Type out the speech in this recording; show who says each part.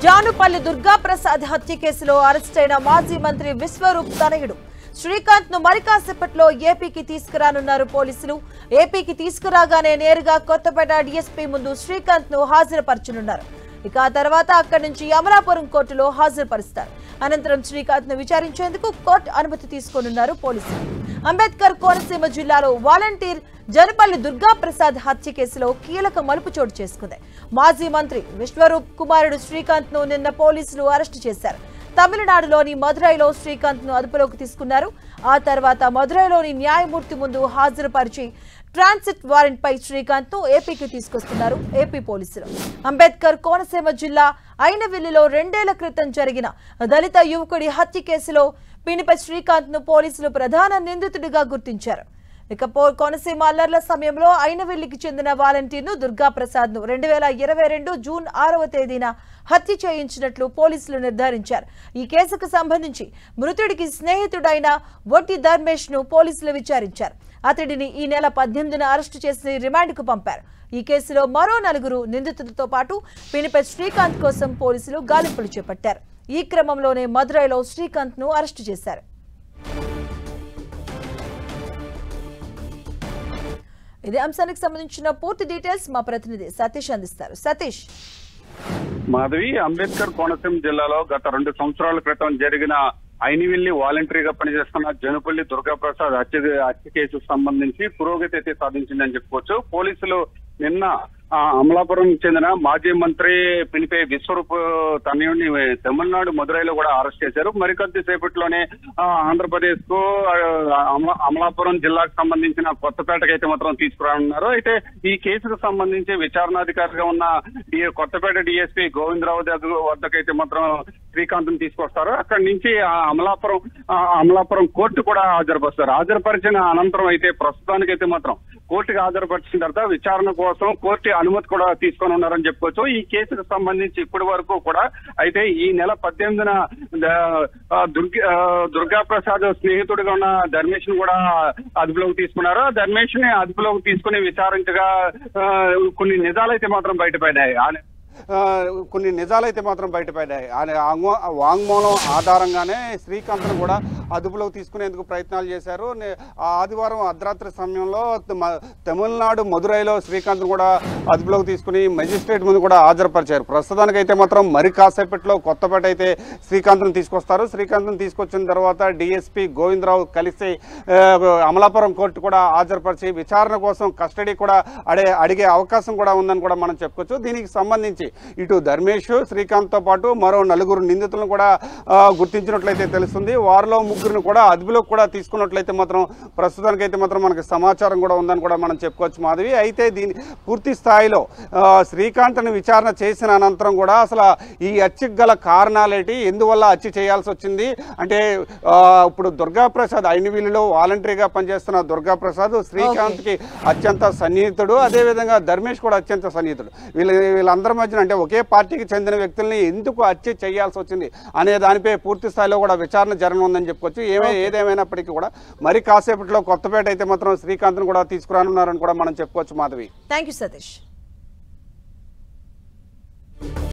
Speaker 1: జానుపల్లి దుర్గా ప్రసాద్ హత్య కేసులో అరెస్టైన మాజీ మంత్రి విశ్వరూప్ తనయుడు శ్రీకాంత్ ను మరికాసేపట్లో ఏపీకి తీసుకురానున్నారు పోలీసులు ఏపీకి తీసుకురాగానే నేరుగా కొత్తపేట డీఎస్పీ ముందు శ్రీకాంత్ ను హాజరుపరచనున్నారు ఇక ఆ తర్వాత అక్కడి నుంచి అమలాపురం కోర్టులో హాజరుపరుస్తారు అనంతరం శ్రీకాంత్ ను విచారించేందుకు కోర్టు అనుమతి తీసుకోనున్నారు పోలీసులు అంబేద్కర్ కోనసీమ జిల్లాలో వాలంటీర్ జనపల్లి దుర్గా ప్రసాద్ హత్య కేసులో కీలక మలుపు చోటు చేసుకుంది మాజీ మంత్రి విశ్వరూప్ కుమారుడు శ్రీకాంత్ ను నిన్న పోలీసులు అరెస్టు చేశారు తమిళనాడులోని మదురైలో శ్రీకాంత్ ను అదుపులోకి తీసుకున్నారు ఆ తర్వాత మదురైలోని న్యాయమూర్తి ముందు హాజరుపరిచి ట్రాన్సిట్ వారెంట్ పై శ్రీకాంత్ ను ఏపీకి తీసుకొస్తున్నారు ఏపీ పోలీసులు అంబేద్కర్ కోనసీమ జిల్లా అయినవిల్లిలో రెండేళ్ల క్రితం జరిగిన దళిత యువకుడి హత్య కేసులో పినిపై శ్రీకాంత్ ను పోలీసులు ప్రధాన నిందితుడిగా గుర్తించారు ఇక పో కోనసీమ అల్లర్ల సమయంలో అయినవెల్లికి చెందిన వాలంటీర్ను దుర్గా ప్రసాద్ ను రెండు వేల ఇరవై రెండు జూన్ ఆరవ తేదీన హత్య చేయించినట్లు పోలీసులు నిర్ధారించారు ఈ కేసుకు సంబంధించి మృతుడికి స్నేహితుడైన వొట్టి ధర్మేష్ ను పోలీసులు విచారించారు అతడిని ఈ నెల పద్దెనిమిదిన అరెస్టు చేసి రిమాండ్కు పంపారు ఈ కేసులో మరో నలుగురు నిందితులతో పాటు పినిపై శ్రీకాంత్ కోసం పోలీసులు గాలింపులు చేపట్టారు ఈ క్రమంలోనే మదురైలో శ్రీకాంత్ ను అరెస్టు చేశారు ఇదే అంశానికి సంబంధించిన పూర్తి డీటెయిల్స్ మా ప్రతినిధి సతీష్ అందిస్తారు సతీష్
Speaker 2: మాధవి అంబేద్కర్ కోనసీమ జిల్లాలో గత రెండు సంవత్సరాల క్రితం జరిగిన ఐనివిల్లి వాలంటరీగా పనిచేస్తున్న జనుపల్లి దుర్గాప్రసాద్ హత్య హత్య కేసుకు సంబంధించి పురోగతి అయితే సాధించిందని చెప్పుకోవచ్చు పోలీసులు నిన్న ఆ, అమలాపురం చెందిన మాజీ మంత్రి పినిపే విశ్వరూప్ తనయుడిని తమిళనాడు మదురైలో కూడా అరెస్ట్ చేశారు మరికొద్ది సేపట్లోనే ఆ, ఆంధ్రప్రదేశ్ కు ఆ, అమలా- అమలాపురం జిల్లాకు సంబంధించిన కొత్తపేటకు అయితే మాత్రం తీసుకురానున్నారు అయితే ఈ కేసుకు సంబంధించి విచారణాధికారిగా ఉన్న ఈ కొత్తపేట డిఎస్పీ గోవిందరావు దగ్గర వద్దకైతే మాత్రం శ్రీకాంత్ తీసుకొస్తారు అక్కడి నుంచి ఆ అమలాపురం ఆ అమలాపురం కోర్టు కూడా హాజరుపరుస్తారు హాజరుపరిచిన అనంతరం అయితే ప్రస్తుతానికైతే మాత్రం కోర్టుకి హాజరుపరిచిన తర్వాత విచారణ కోసం కోర్టు అనుమతి కూడా తీసుకొని ఉన్నారని చెప్పుకోవచ్చు ఈ కేసుకు సంబంధించి ఇప్పటి వరకు కూడా అయితే ఈ నెల పద్దెనిమిదిన ద- ఆ, దుర్గా ఆ, దుర్గా ప్రసాద్ స్నేహితుడిగా ఉన్న ధర్మేష్ ని కూడా అదుపులోకి తీసుకున్నారు ఆ ధర్మేష్ ని అదుపులోకి తీసుకుని విచారించగా ఆ, కొన్ని నిజాలైతే మాత్రం బయటపడ్డాయి ఆ
Speaker 3: ఆ, కొన్ని నిజాలైతే మాత్రం బయటపడ్డాయి ఆయన ఆంగ్మో- వాంగ్మూలం ఆధారంగానే శ్రీకాంత్ను కూడా అదుపులోకి తీసుకునేందుకు ప్రయత్నాలు చేశారు నే- ఆ ఆదివారం అర్ధరాత్రి సమయంలో మ- తమిళనాడు మదురైలో శ్రీకాంత్ను కూడా అదుపులోకి తీసుకుని మెజిస్ట్రేట్ ముందు కూడా హాజరుపరిచారు ప్రస్తుతానికైతే మాత్రం మరి కాసేపట్లో కొత్తపేట అయితే శ్రీకాంత్ను తీసుకొస్తారు శ్రీకాంత్ను తీసుకొచ్చిన తర్వాత డిఎస్పీ గోవిందరావు కలిసి ఆ, అమలాపురం కోర్టు కూడా హాజరుపరిచి విచారణ కోసం కస్టడీ కూడా అడే అడిగే అవకాశం కూడా ఉందని కూడా మనం చెప్పుకోవచ్చు దీనికి సంబంధించి ఇటు ధర్మేష్ శ్రీకాంత్ తో పాటు మరో నలుగురు నిందితులను కూడా ఆ, గుర్తించినట్లయితే తెలుస్తుంది వారిలో ముగ్గురిని కూడా అదుపులోకి కూడా తీసుకున్నట్లయితే మాత్రం ప్రస్తుతానికైతే మాత్రం మనకి సమాచారం కూడా ఉందని కూడా మనం చెప్పుకోవచ్చు మాధవి అయితే దీని పూర్తి స్థాయిలో ఆ, శ్రీకాంత్ని విచారణ చేసిన అనంతరం కూడా అసలు ఈ హత్యకు గల కారణాలేంటి ఎందువల్ల హత్య చేయాల్సి వచ్చింది అంటే ఆ, ఇప్పుడు దుర్గా ప్రసాద్ ఐనివిల్లులో వాలంటరీగా పనిచేస్తున్న దుర్గా ప్రసాద్ శ్రీకాంత్ కి అత్యంత సన్నిహితుడు అదేవిధంగా ధర్మేష్ కూడా అత్యంత సన్నిహితుడు వీళ్ళ వీళ్ళందరి మధ్యన అంటే ఒకే పార్టీకి చెందిన వ్యక్తుల్ని ఎందుకు హత్య చేయాల్సి వచ్చింది అనే దానిపై పూర్తి స్థాయిలో కూడా విచారణ జరగనుందని చెప్పుకోవచ్చు ఏమై ఏదేమైనప్పటికీ కూడా మరి కాసేపట్లో కొత్తపేట అయితే మాత్రం శ్రీకాంత్ను కూడా తీసుకురానున్నారని కూడా మనం చెప్పుకోవచ్చు మాధవి
Speaker 1: థ్యాంక్ యూ సతీష్